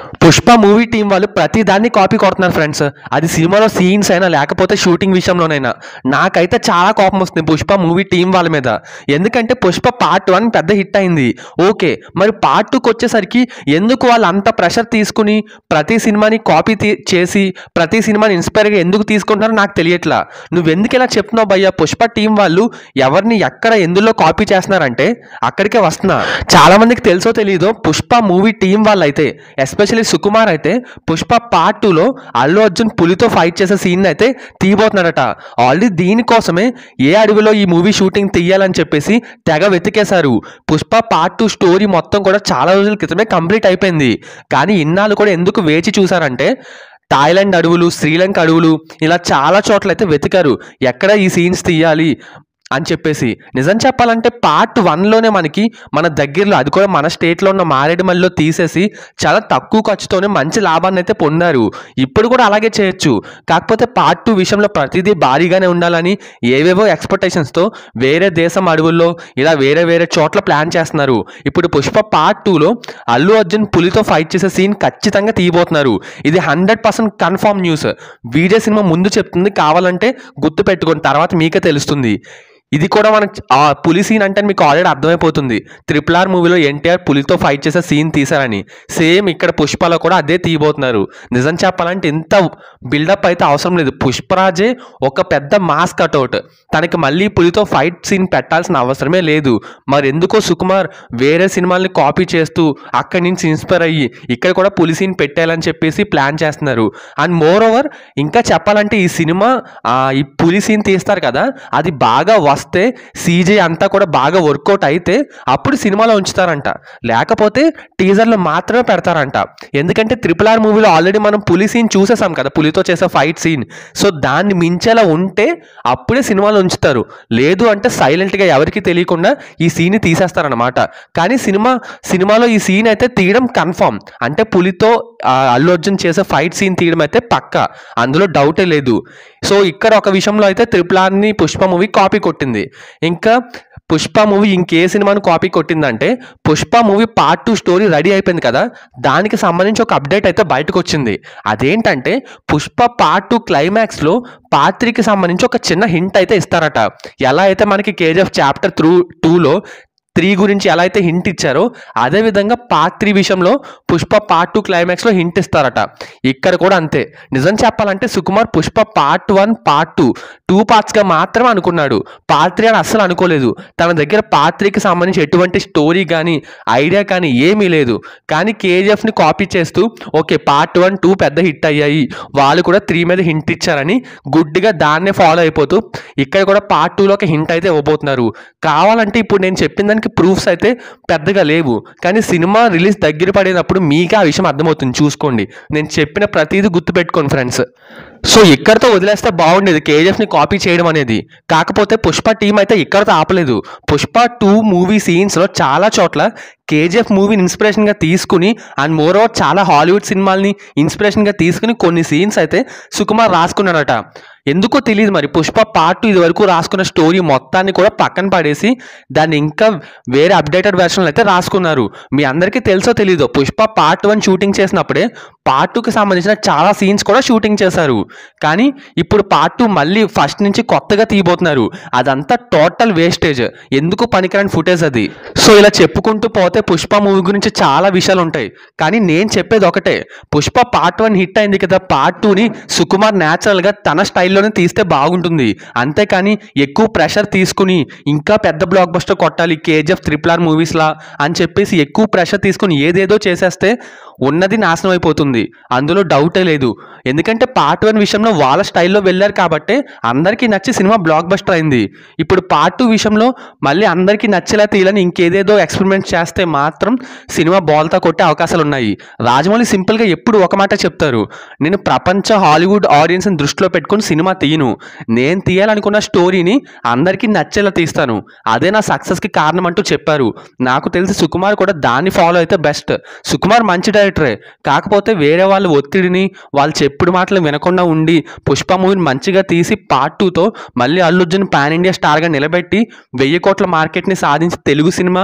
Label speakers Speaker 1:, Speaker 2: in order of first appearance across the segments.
Speaker 1: Pushpa movie team వాళ్ళు ప్రతి దాన్ని కాపీ కొడుతున్నారు ఫ్రెండ్స్ అది సినిమాలో సీన్స్ అయినా లేకపోతే షూటింగ్ విషయంలోనైనా నాకైతే చాలా కోపం వస్తుంది పుష్ప మూవీ టీం వాళ్ళ మీద ఎందుకంటే పుష్ప పార్ట్ వన్ పెద్ద హిట్ అయింది ఓకే మరి పార్ట్ టూకి వచ్చేసరికి ఎందుకు వాళ్ళు అంత ప్రెషర్ తీసుకుని ప్రతి సినిమాని కాపీ చేసి ప్రతి సినిమాని ఇన్స్పైర్గా ఎందుకు తీసుకుంటున్నారో నాకు తెలియట్లా నువ్వు ఎందుకు ఇలా చెప్తున్నావు భయ్యా పుష్ప టీం వాళ్ళు ఎవరిని ఎక్కడ ఎందులో కాపీ చేస్తున్నారంటే అక్కడికే వస్తున్నా చాలా మందికి తెలుసో తెలియదో పుష్ప మూవీ టీం వాళ్ళు అయితే ఎస్పెషల్లీ సుకుమార్ అయితే పుష్ప పార్ట్ టూలో అల్లు అర్జున్ పులితో ఫైట్ చేసే సీన్ అయితే తీయబోతున్నాడట ఆల్రెడీ దీనికోసమే ఏ అడవిలో ఈ మూవీ షూటింగ్ తీయాలని చెప్పేసి తెగ వెతికేశారు పుష్ప పార్ట్ టూ స్టోరీ మొత్తం కూడా చాలా రోజుల క్రితమే కంప్లీట్ అయిపోయింది కానీ ఇన్నాళ్ళు కూడా ఎందుకు వేచి చూసారంటే థాయిలాండ్ అడవులు శ్రీలంక అడవులు ఇలా చాలా చోట్ల అయితే వెతికారు ఎక్కడ ఈ సీన్స్ తీయాలి అని చెప్పేసి నిజం చెప్పాలంటే పార్ట్ వన్లోనే మనకి మన దగ్గరలో అది కూడా మన స్టేట్లో ఉన్న మారేడుమల్లిలో తీసేసి చాలా తక్కువ ఖర్చుతోనే మంచి లాభాన్ని అయితే పొందారు ఇప్పుడు కూడా అలాగే చేయొచ్చు కాకపోతే పార్ట్ టూ విషయంలో ప్రతిదీ భారీగానే ఉండాలని ఏవేవో ఎక్స్పెక్టేషన్స్తో వేరే దేశం అడవుల్లో ఇలా వేరే వేరే చోట్ల ప్లాన్ చేస్తున్నారు ఇప్పుడు పుష్ప పార్ట్ టూలో అల్లు అర్జున్ పులితో ఫైట్ చేసే సీన్ ఖచ్చితంగా తీయబోతున్నారు ఇది hundred percent confirm news video cinema ముందు చెప్తుంది కావాలంటే గుర్తు పెట్టుకోండి తర్వాత మీకే తెలుస్తుంది ఇది కూడా మనకు ఆ పులి సీన్ అంటే మీకు ఆల్రెడీ అర్థమైపోతుంది త్రిపుల్ ఆర్ మూవీలో ఎన్టీఆర్ పులితో ఫైట్ చేసే సీన్ తీశారని సేమ్ ఇక్కడ పుష్పలో కూడా అదే తీయబోతున్నారు నిజం చెప్పాలంటే ఇంత బిల్డప్ అయితే అవసరం లేదు పుష్పరాజే ఒక పెద్ద మాస్ కట్అవుట్ తనకి మళ్ళీ పులితో ఫైట్ సీన్ పెట్టాల్సిన అవసరమే లేదు మరి ఎందుకో సుకుమార్ వేరే సినిమాల్ని కాపీ చేస్తూ అక్కడి నుంచి ఇన్స్పైర్ అయ్యి ఇక్కడ కూడా పులి సీన్ పెట్టాలని చెప్పేసి ప్లాన్ చేస్తున్నారు అండ్ మోర్ ఓవర్ ఇంకా చెప్పాలంటే ఈ సినిమా ఆ, ఈ పులి సీన్ తీస్తారు కదా అది బాగా వస్తే సీజీ అంతా కూడా బాగా వర్కౌట్ అయితే అప్పుడు సినిమాలో ఉంచుతారంట లేకపోతే టీజర్లో మాత్రమే పెడతారంట ఎందుకంటే త్రిపుల్ ఆర్ మూవీలో ఆల్రెడీ మనం పులి సీన్ చూసేసాం కదా పులితో చేసే ఫైట్ సీన్ సో దాన్ని మించేలా ఉంటే అప్పుడే సినిమాలో ఉంచుతారు లేదు అంటే సైలెంట్గా ఎవరికి తెలియకుండా ఈ సీన్ తీసేస్తారనమాట కానీ సినిమా సినిమాలో ఈ సీన్ అయితే తీయడం కన్ఫర్మ్ అంటే పులితో ఆ, అల్లు అర్జున్ చేసే ఫైట్ సీన్ తీయడం అయితే పక్క అందులో డౌటే లేదు సో ఇక్కడ ఒక విషయంలో అయితే త్రిపుల్ ఆర్ని పుష్ప మూవీ కాపీ కొట్టింది ఇంకా పుష్ప మూవీ ఇంకే సినిమాను కాపీ కొట్టిందంటే Pushpa movie part two story ready అయిపోయింది కదా దానికి సంబంధించి ఒక అప్డేట్ అయితే బయటకు వచ్చింది అదేంటంటే పుష్ప పార్ట్ టూ క్లైమాక్స్లో పార్ట్ త్రీకి సంబంధించి ఒక చిన్న హింట్ అయితే ఇస్తారట ఎలా అయితే మనకి కేజీఎఫ్ చాప్టర్ త్రూ టూలో త్రీ గురించి ఎలా అయితే హింట్ ఇచ్చారో అదే విధంగా పార్ట్ త్రీ విషయంలో పుష్ప పార్ట్ టూ క్లైమాక్స్లో హింట్ ఇస్తారట ఇక్కడ కూడా అంతే నిజం చెప్పాలంటే Sukumar Pushpa part one part two two పార్ట్స్గా మాత్రమే అనుకున్నాడు పార్ట్ త్రీ అని అస్సలు అనుకోలేదు తన దగ్గర పార్ట్ త్రీకి సంబంధించి ఎటువంటి స్టోరీ కానీ ఐడియా కానీ ఏమీ లేదు కానీ కేజీఎఫ్ని కాపీ చేస్తూ ఓకే పార్ట్ వన్ టూ పెద్ద హిట్ అయ్యాయి వాళ్ళు కూడా త్రీ మీద హింట్ ఇచ్చారని గుడ్డిగా దాన్నే ఫాలో అయిపోతూ ఇక్కడ కూడా పార్ట్ టూలో ఒక హింట్ అయితే ఇవ్వబోతున్నారు కావాలంటే ఇప్పుడు నేను చెప్పిన దానికి ప్రూఫ్స్ అయితే పెద్దగా లేవు కానీ సినిమా రిలీజ్ దగ్గర పడేటప్పుడు మీకే ఆ విషయం అర్థమవుతుంది చూసుకోండి నేను చెప్పిన ప్రతిదీ గుర్తుపెట్టుకోండి ఫ్రెండ్స్ సో ఇక్కడతో వదిలేస్తే బాగుండేది కేజీఎఫ్ని కాపీ చేయడం అనేది కాకపోతే పుష్ప టీం అయితే ఇక్కడతో ఆపలేదు పుష్ప టూ మూవీ సీన్స్లో చాలా చోట్ల కేజీఎఫ్ మూవీని ఇన్స్పిరేషన్గా తీసుకుని అండ్ మోర్ ఓవర్ చాలా హాలీవుడ్ సినిమాల్ని ఇన్స్పిరేషన్గా తీసుకుని కొన్ని సీన్స్ అయితే సుకుమార్ రాసుకున్నాడట ఎందుకో తెలియదు మరి పుష్ప పార్ట్ ఇది వరకు రాసుకున్న స్టోరీ మొత్తాన్ని కూడా పక్కన పడేసి దాన్ని ఇంకా వేరే అప్డేటెడ్ వెర్షన్లు అయితే రాసుకున్నారు మీ అందరికీ తెలుసో తెలీదో పుష్ప పార్ట్ వన్ షూటింగ్ చేసినప్పుడే పార్ట్ టూకి సంబంధించిన చాలా సీన్స్ కూడా షూటింగ్ చేశారు కానీ ఇప్పుడు పార్ట్ టూ మళ్ళీ ఫస్ట్ నుంచి కొత్తగా తీయబోతున్నారు అదంతా టోటల్ వేస్టేజ్ ఎందుకు పనికిరాని ఫుటేజ్ అది సో ఇలా చెప్పుకుంటూ పోతే పుష్ప మూవీ గురించి చాలా విషయాలు ఉంటాయి కానీ నేను చెప్పేది ఒకటే పుష్ప పార్ట్ వన్ హిట్ అయింది కదా పార్ట్ టూని సుకుమార్ న్యాచురల్గా తన స్టైల్లోనే తీస్తే బాగుంటుంది అంతేకాని ఎక్కువ ప్రెషర్ తీసుకుని ఇంకా పెద్ద బ్లాక్ బస్టర్ కొట్టాలి కేజీఎఫ్ త్రిపుల్ ఆర్ మూవీస్లా అని చెప్పేసి ఎక్కువ ప్రెషర్ తీసుకుని ఏదేదో చేసేస్తే ఉన్నది నాశనం అయిపోతుంది అందులో డౌటే లేదు ఎందుకంటే పార్ట్ వన్ విషయంలో వాళ్ళ స్టైల్లో వెళ్ళారు కాబట్టి అందరికీ నచ్చి సినిమా బ్లాక్ బస్టర్ అయింది ఇప్పుడు పార్ట్ టూ విషయంలో మళ్ళీ అందరికీ నచ్చేలా తీయాలని ఇంకేదేదో ఎక్స్పెరిమెంట్ చేస్తే మాత్రం సినిమా బాల్తో కొట్టే అవకాశాలు ఉన్నాయి రాజమౌళి సింపుల్గా ఎప్పుడు ఒక మాట చెప్తారు నేను ప్రపంచ హాలీవుడ్ ఆడియన్స్ని దృష్టిలో పెట్టుకుని సినిమా తీయను నేను తీయాలనుకున్న స్టోరీని అందరికీ నచ్చేలా తీస్తాను అదే నా సక్సెస్కి కారణం అంటూ చెప్పారు నాకు తెలిసి సుకుమార్ కూడా దాన్ని ఫాలో అయితే బెస్ట్ సుకుమార్ మంచి డైరెక్టరే కాకపోతే వేరే వాళ్ళ ఒత్తిడిని వాళ్ళు చెప్పుడు మాటలు వినకుండా ఉండి పుష్ప మూవీని మంచిగా తీసి పార్ట్ టూతో మళ్ళీ అల్లు అర్జున్ పాన్ ఇండియా స్టార్గా నిలబెట్టి వెయ్యి కోట్ల మార్కెట్ని సాధించి తెలుగు సినిమా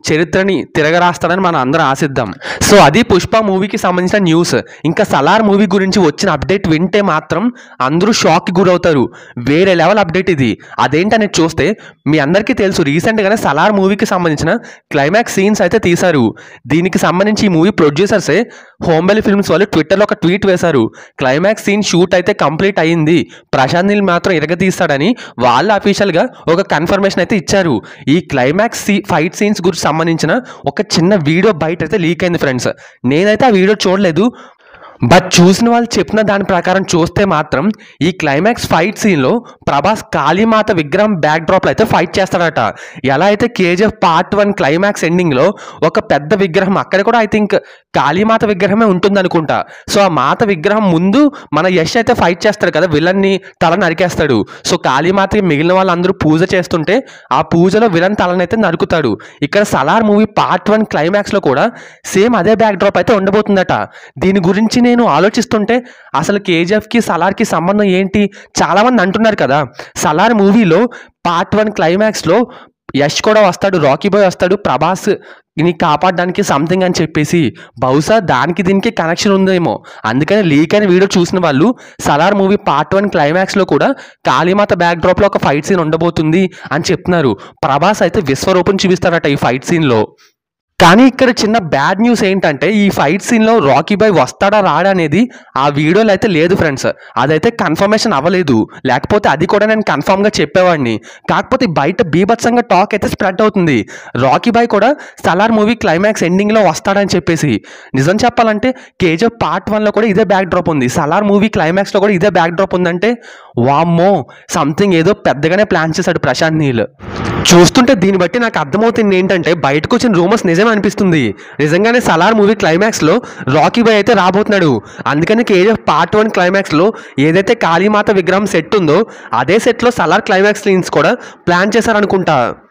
Speaker 1: చరిత్రని తిరగరాస్తాడని మనం అందరం ఆశిద్దాం సో అది పుష్ప మూవీకి సంబంధించిన న్యూస్ ఇంకా సలార్ మూవీ గురించి వచ్చిన అప్డేట్ వింటే మాత్రం అందరూ షాక్కి గురవుతారు వేరే లెవెల్ అప్డేట్ ఇది అదేంటనేది చూస్తే మీ అందరికీ తెలుసు రీసెంట్గానే సలార్ మూవీకి సంబంధించిన క్లైమాక్స్ సీన్స్ అయితే తీశారు దీనికి సంబంధించి ఈ మూవీ ప్రొడ్యూసర్సే హోంబెలి ఫిల్మ్స్ వాళ్ళు ట్విట్టర్లో ఒక ట్వీట్ వేశారు క్లైమాక్స్ సీన్ షూట్ అయితే కంప్లీట్ అయ్యింది ప్రశాంత్ నీల్ మాత్రం ఇరగతీస్తాడని వాళ్ళ అఫీషియల్గా ఒక కన్ఫర్మేషన్ అయితే ఇచ్చారు ఈ క్లైమాక్స్ సీ ఫైట్ సీన్స్ గురించి సంబంధించిన ఒక చిన్న వీడియో బయట అయితే లీక్ అయింది ఫ్రెండ్స్ నేనైతే ఆ వీడియో చూడలేదు బట్ చూసిన వాళ్ళు చెప్పిన దాని ప్రకారం చూస్తే మాత్రం ఈ క్లైమాక్స్ ఫైట్ సీన్లో ప్రభాస్ కాళీమాత విగ్రహం బ్యాక్ డ్రాప్లో అయితే ఫైట్ చేస్తాడట ఎలా అయితే కేజీఎఫ్ పార్ట్ వన్ క్లైమాక్స్ ఎండింగ్లో ఒక పెద్ద విగ్రహం అక్కడ కూడా ఐ థింక్ కాళీమాత విగ్రహమే ఉంటుంది అనుకుంటా సో ఆ మాత విగ్రహం ముందు మన యష్ అయితే ఫైట్ చేస్తాడు కదా విలన్ని తల నరికేస్తాడు సో కాళీమాతకి మిగిలిన వాళ్ళందరూ పూజ చేస్తుంటే ఆ పూజలో విలన్ తలనైతే నరుకుతాడు ఇక్కడ సలార్ మూవీ పార్ట్ వన్ క్లైమాక్స్లో కూడా సేమ్ అదే బ్యాక్ డ్రాప్ అయితే ఉండబోతుందట దీని గురించి నేను ఆలోచిస్తుంటే అసలు కేజీఎఫ్కి సలార్కి సంబంధం ఏంటి చాలామంది అంటున్నారు కదా సలార్ మూవీలో పార్ట్ వన్ క్లైమాక్స్లో యష్ కూడా వస్తాడు రాకీ బాయ్ వస్తాడు ప్రభాస్ ని కాపాడడానికి సంథింగ్ అని చెప్పేసి బహుశా దానికి దీనికి కనెక్షన్ ఉందేమో అందుకని లీక్ అయిన వీడియో చూసిన వాళ్ళు సలార్ మూవీ పార్ట్ వన్ క్లైమాక్స్లో కూడా కాళీమాత బ్యాక్ డ్రాప్లో ఒక ఫైట్ సీన్ ఉండబోతుంది అని చెప్తున్నారు ప్రభాస్ అయితే విశ్వరూపం చూపిస్తారట ఈ ఫైట్ సీన్లో కానీ ఇక్కడ చిన్న బ్యాడ్ న్యూస్ ఏంటంటే ఈ ఫైట్ సీన్లో రాకీ బాయ్ వస్తాడా రాడా అనేది ఆ వీడియోలో అయితే లేదు ఫ్రెండ్స్ అదైతే కన్ఫర్మేషన్ అవ్వలేదు లేకపోతే అది కూడా నేను కన్ఫర్మ్గా చెప్పేవాడిని కాకపోతే బయట బీభత్సంగా టాక్ అయితే స్ప్రెడ్ అవుతుంది రాకీ బాయ్ కూడా సలార్ మూవీ క్లైమాక్స్ ఎండింగ్లో వస్తాడని చెప్పేసి నిజం చెప్పాలంటే కేజీఎఫ్ పార్ట్ వన్లో కూడా ఇదే బ్యాక్ డ్రాప్ ఉంది సలార్ మూవీ క్లైమాక్స్లో కూడా ఇదే బ్యాక్ డ్రాప్ ఉందంటే వామ్మో సంథింగ్ ఏదో పెద్దగానే ప్లాన్ చేశాడు ప్రశాంత్ నీల్ చూస్తుంటే దీన్ని బట్టి నాకు అర్థమవుతుంది ఏంటంటే బయటకు వచ్చిన రూమర్స్ నిజమే అనిపిస్తుంది నిజంగానే సలార్ మూవీ క్లైమాక్స్లో రాకీ బాయ్ అయితే రాబోతున్నాడు అందుకని కేజీఎఫ్ పార్ట్ వన్ క్లైమాక్స్లో ఏదైతే కాళీమాత విగ్రహం సెట్ ఉందో అదే సెట్లో సలార్ క్లైమాక్స్ సీన్స్ కూడా ప్లాన్ చేశారనుకుంటా